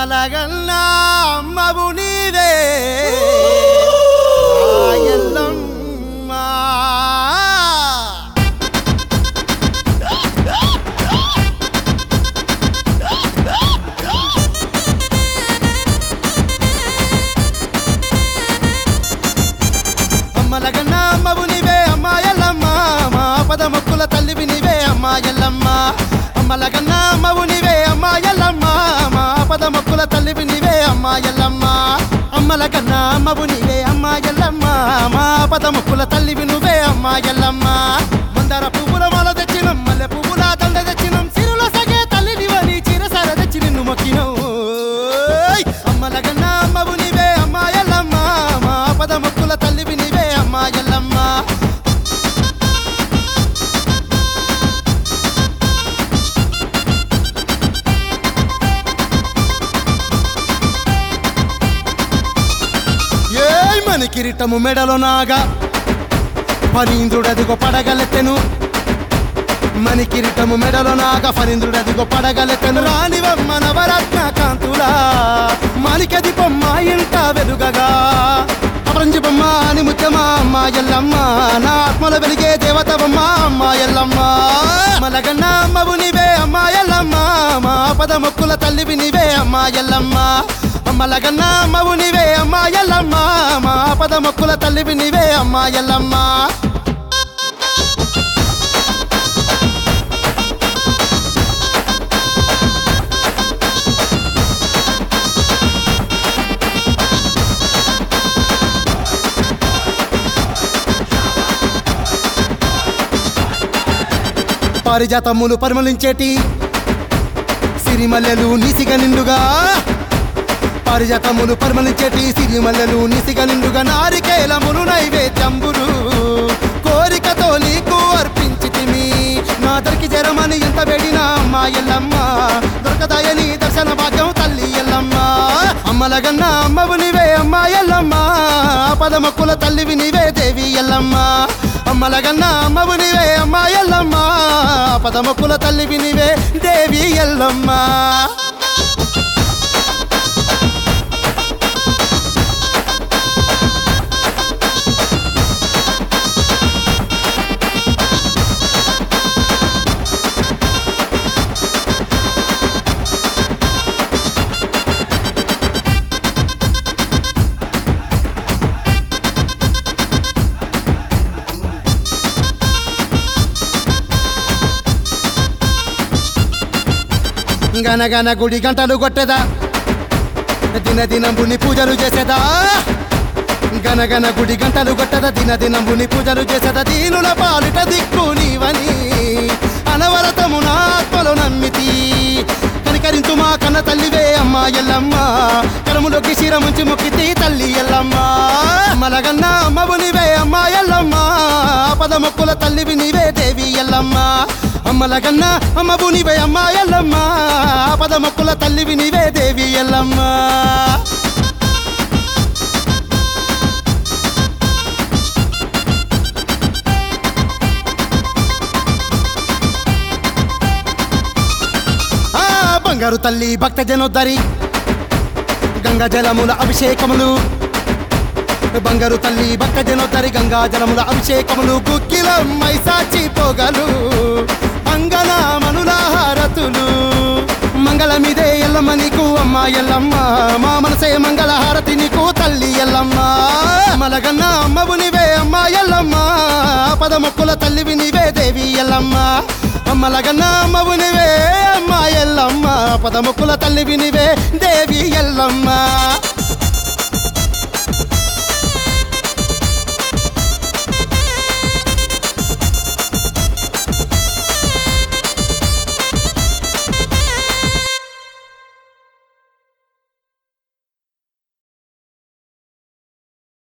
అమ్మలగన్నా అమ్మవు నీవే ఆ ఎల్లమ్మ. అమ్మలగన్నా అమ్మవు నీవే అమ్మా ఎల్లమ్మ మా పద మొక్కుల తల్లివి నీవే అమ్మా ఎల్లమ్మ అమ్మలగన్నా అమ్మవు నీవే అమ్మా ఎల్లమ్మ మా పద మొక్కుల తల్లివి నీవే అమ్మా ఎల్లమ్మ అమ్మలగన్నా అమ్మవు నీవే అమ్మా ఎల్లమ్మ మా పద మొక్కుల తల్లివి నువ్వే అమ్మా ఎల్లమ్మ మందార పువ్వుల మాల తెచ్చినం మల్లె పువ్వుల దండ తెచ్చినం సిరుల సగే తల్లినివని చిరసర తెచ్చి నిన్ను మొక్కినం అమ్మలగన్నా అమ్మవు నీవే అమ్మా ఎల్లమ్మ మా పద మొక్కుల తల్లివి నీవే అమ్మా ఎల్లమ్మ ఏయ్ మన కిరీటము మెడలో నాగా ఫణీంద్రుడదిగో పడగలెత్తెను మణి కిరీటము మెడలో నాగ ఫణీంద్రుడదిగో పడగలెత్తెను రానివమ్మ నవరత్న కాంతులా మాలికది బొమ్మ ఇంట వెలుగగా అపరంజి బొమ్మ అని ముత్యమా అమ్మ ఎల్లమ్మ నా ఆత్మల వెలిగే దేవతవమ్మ అమ్మ ఎల్లమ్మ మలగన్న అమ్మవు నీవే అమ్మ ఎల్లమ్మ మా పద మొక్కుల తల్లివి నీవే అమ్మ ఎల్లమ్మ అమ్మలగన్న అమ్మవు నీవే అమ్మ ఎల్లమ్మ మా పద మొక్కుల తల్లివి నీవే అమ్మ ఎల్లమ్మ పారిజాతములు పరిమళించేటి సిరిమల్లెలు నీసిగ నిండుగా పారిజాతములు పరిమళించేటి సిరిమల్లెలు నీసిగ నిండుగా నారికేలములు నైవేద్యంబులు కోరికతో నీకు అర్పించితిమి నా దరికి జరమని ఎంత వేడినా అమ్మా ఎల్లమ్మ దొరకదాయని దర్శన భాగ్యం తల్లి ఎల్లమ్మ అమ్మలగన్న అమ్మవు నీవే అమ్మా ఎల్లమ్మ పదమక్కుల తల్లివి నీవే దేవి ఎల్లమ్మ అమ్మలగన్న అమ్మవు నీవే అమ్మా ఎల్లమ్మ పదమక్కుల తల్లివి నీవే దేవి ఎల్లమ్మ గనగన గుడి గంటలు కొట్టేదా దిన దినంబుని పూజలు చేసేదా గనగన గుడి గంటలు కొట్టదా దిన దినంబుని పూజలు చేసేదా దీనుల పాలిట దిక్కు నీవని అనవరతము నా ఆత్మలో నమ్మితి కనికరించు మా కన్న తల్లివే అమ్మ ఎల్లమ్మ కరములోకి శిరముంచి మొక్కితి తల్లి ఎల్లమ్మ మలగన్న అమ్మవు నీవే అమ్మ ఎల్లమ్మ పద మొక్కుల తల్లివి నీవే దేవి ఎల్లమ్మ అమ్మలగన్న అమ్మవు నీవే అమ్మ ఎల్లమ్మ పద మొక్కుల తల్లివి నీవే దేవి ఎల్లమ్మ ఆ బంగారు తల్లి భక్త జనోద్దరి గంగా జలముల అభిషేకములు బంగారు తల్లి భక్త జనోద్దరి గంగా జలముల అభిషేకములు గుక్కిల మైసాచి పొగలు అంగన మనుల హారతులు మంగళమిదే ఎల్లమ్మ నీకు అమ్మ ఎల్లమ్మ మా మనసే మంగళ హారతి నీకు తల్లి ఎల్లమ్మ మలగన్న అమ్మవు నీవే అమ్మ ఎల్లమ్మ పదమొక్కుల తల్లివి నీవే దేవి ఎల్లమ్మ అమ్మలగన్న అమ్మవు నీవే అమ్మ ఎల్లమ్మ పదముక్కుల తల్లివి నీవే దేవి ఎల్లమ్మ